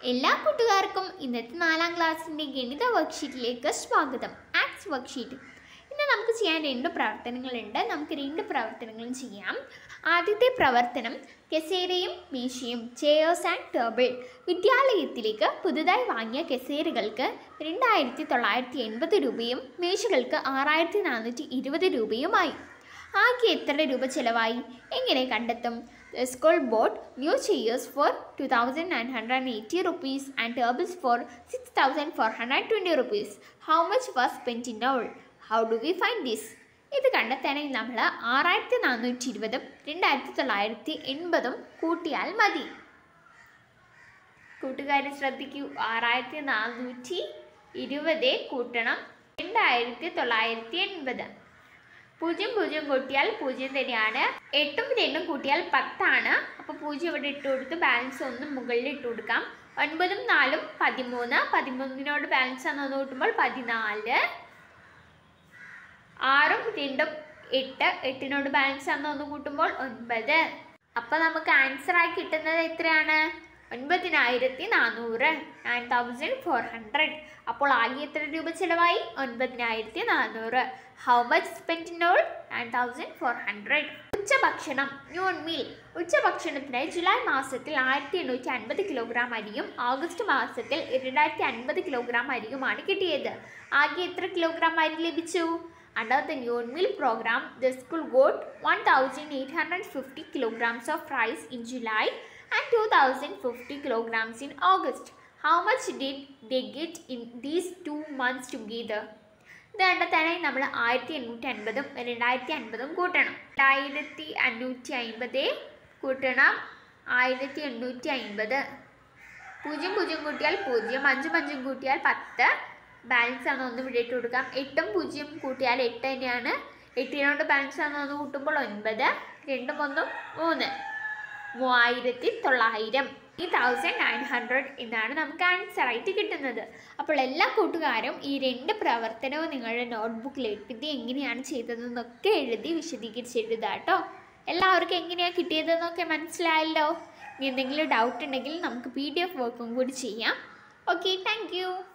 എല്ലാ കൂട്ടുകാർക്കും ഇന്നത്തെ നാലാം ക്ലാസ്സിൻ്റെ ഗണിത വർക്ക്ഷീറ്റിലേക്ക് സ്വാഗതം ആക്സ് വർക്ക്ഷീറ്റ് ഇന്ന് നമുക്ക് ചെയ്യാൻ രണ്ട് പ്രവർത്തനങ്ങളുണ്ട് നമുക്ക് രണ്ട് പ്രവർത്തനങ്ങളും ചെയ്യാം ആദ്യത്തെ പ്രവർത്തനം കെസേരയും മീശയും ചെയേഴ്സ് ആൻഡ് ടേബിൾ വിദ്യാലയത്തിലേക്ക് പുതുതായി വാങ്ങിയ കെസേരകൾക്ക് രണ്ടായിരത്തി തൊള്ളായിരത്തി എൺപത് രൂപയും മേശകൾക്ക് ആറായിരത്തി നാനൂറ്റി ഇരുപത് രൂപയുമായി ആകെ എത്ര രൂപ ചിലവായി എങ്ങനെ കണ്ടെത്തും The school bought new chairs for 2,980 rupees and tables for 6,420 rupees. How much was spent in all? How do we find this? ഇത് കണ്ടെത്താനായി നമ്മൾ ആറായിരത്തി നാനൂറ്റി ഇരുപതും രണ്ടായിരത്തി തൊള്ളായിരത്തി എൺപതും കൂട്ടിയാൽ മതി കൂട്ടുകാർ ശ്രദ്ധിക്കൂ ആറായിരത്തി നാനൂറ്റി ഇരുപത് കൂട്ടണം രണ്ടായിരത്തി തൊള്ളായിരത്തി എൺപത് പൂജ്യം പൂജ്യം കൂട്ടിയാൽ പൂജ്യം തന്നെയാണ് എട്ടും രണ്ടും കൂട്ടിയാൽ പത്താണ് അപ്പോൾ പൂജ്യം ഇവിടെ ഇട്ട് കൊടുത്ത് ബാലൻസ് ഒന്ന് മുകളിൽ ഇട്ട് കൊടുക്കാം ഒൻപതും നാലും പതിമൂന്ന് പതിമൂന്നിനോട് ബാലൻസ് ഒന്ന് കൂട്ടുമ്പോൾ പതിനാല് ആറും രണ്ടും എട്ട് എട്ടിനോട് ബാലൻസ് അന്ന് ഒന്ന് കൂട്ടുമ്പോൾ ഒൻപത് അപ്പോൾ നമുക്ക് ആൻസർ ആയി കിട്ടുന്നത് എത്രയാണ് ഒൻപതിനായിരത്തി നാനൂറ് നയൻ തൗസൻഡ് ഫോർ ഹൺഡ്രഡ് അപ്പോൾ ആകെ എത്ര രൂപ ചിലവായി ഒൻപതിനായിരത്തി നാനൂറ് how much spend in all nine thousand four hundred ഉച്ചഭക്ഷണം ന്യൂൺ മീൽ ഉച്ചഭക്ഷണത്തിനായി ജൂലൈ മാസത്തിൽ ആയിരത്തി എണ്ണൂറ്റി അൻപത് കിലോഗ്രാം അരിയും ഓഗസ്റ്റ് മാസത്തിൽ രണ്ടായിരത്തി അൻപത് കിലോഗ്രാം അരിയുമാണ് കിട്ടിയത് ആകെ എത്ര കിലോഗ്രാം അരി ലഭിച്ചു Under the new meal program, the school got 1,850 kilograms of rice in July and 2,050 kilograms in August. How much did they get in these two months together? ഇത് കണ്ടെത്താനായി നമ്മൾ ആയിരത്തി എണ്ണൂറ്റി അൻപതും രണ്ടായിരത്തി അൻപതും കൂട്ടണം രണ്ടായിരത്തി അഞ്ഞൂറ്റി അൻപത് കൂട്ടണം ആയിരത്തി എണ്ണൂറ്റി അൻപത് പൂജ്യം പൂജ്യം കൂട്ടിയാൽ പൂജ്യം അഞ്ചും അഞ്ചും കൂട്ടിയാൽ പത്ത് ബാലൻസ് ആണ് ഒന്ന് ഇവിടെ ഇട്ട് കൊടുക്കാം എട്ടും പൂജ്യം കൂട്ടിയാൽ എട്ട് തന്നെയാണ് എട്ടിനോട് ബാലൻസ് ആണ് ഒന്ന് കൂട്ടുമ്പോൾ ഒൻപത് രണ്ടും ഒന്നും മൂന്ന് മൂവായിരത്തി തൊള്ളായിരം ഈ തൗസൻഡ് നയൻ ഹൺഡ്രഡ് എന്നാണ് നമുക്ക് ആൻസർ ആയിട്ട് കിട്ടുന്നത് അപ്പോൾ എല്ലാ കൂട്ടുകാരും ഈ രണ്ട് പ്രവർത്തനവും നിങ്ങളുടെ നോട്ട്ബുക്കിൽ എഴുതി എങ്ങനെയാണ് ചെയ്തതെന്നൊക്കെ എഴുതി വിശദീകരിച്ച് എഴുതുക കേട്ടോ എല്ലാവർക്കും എങ്ങനെയാണ് കിട്ടിയതെന്നൊക്കെ മനസ്സിലായല്ലോ ഇനി എന്തെങ്കിലും ഡൗട്ട് ഉണ്ടെങ്കിൽ നമുക്ക് പി ഡി എഫ് വർക്കും കൂടി ചെയ്യാം ഓക്കെ താങ്ക്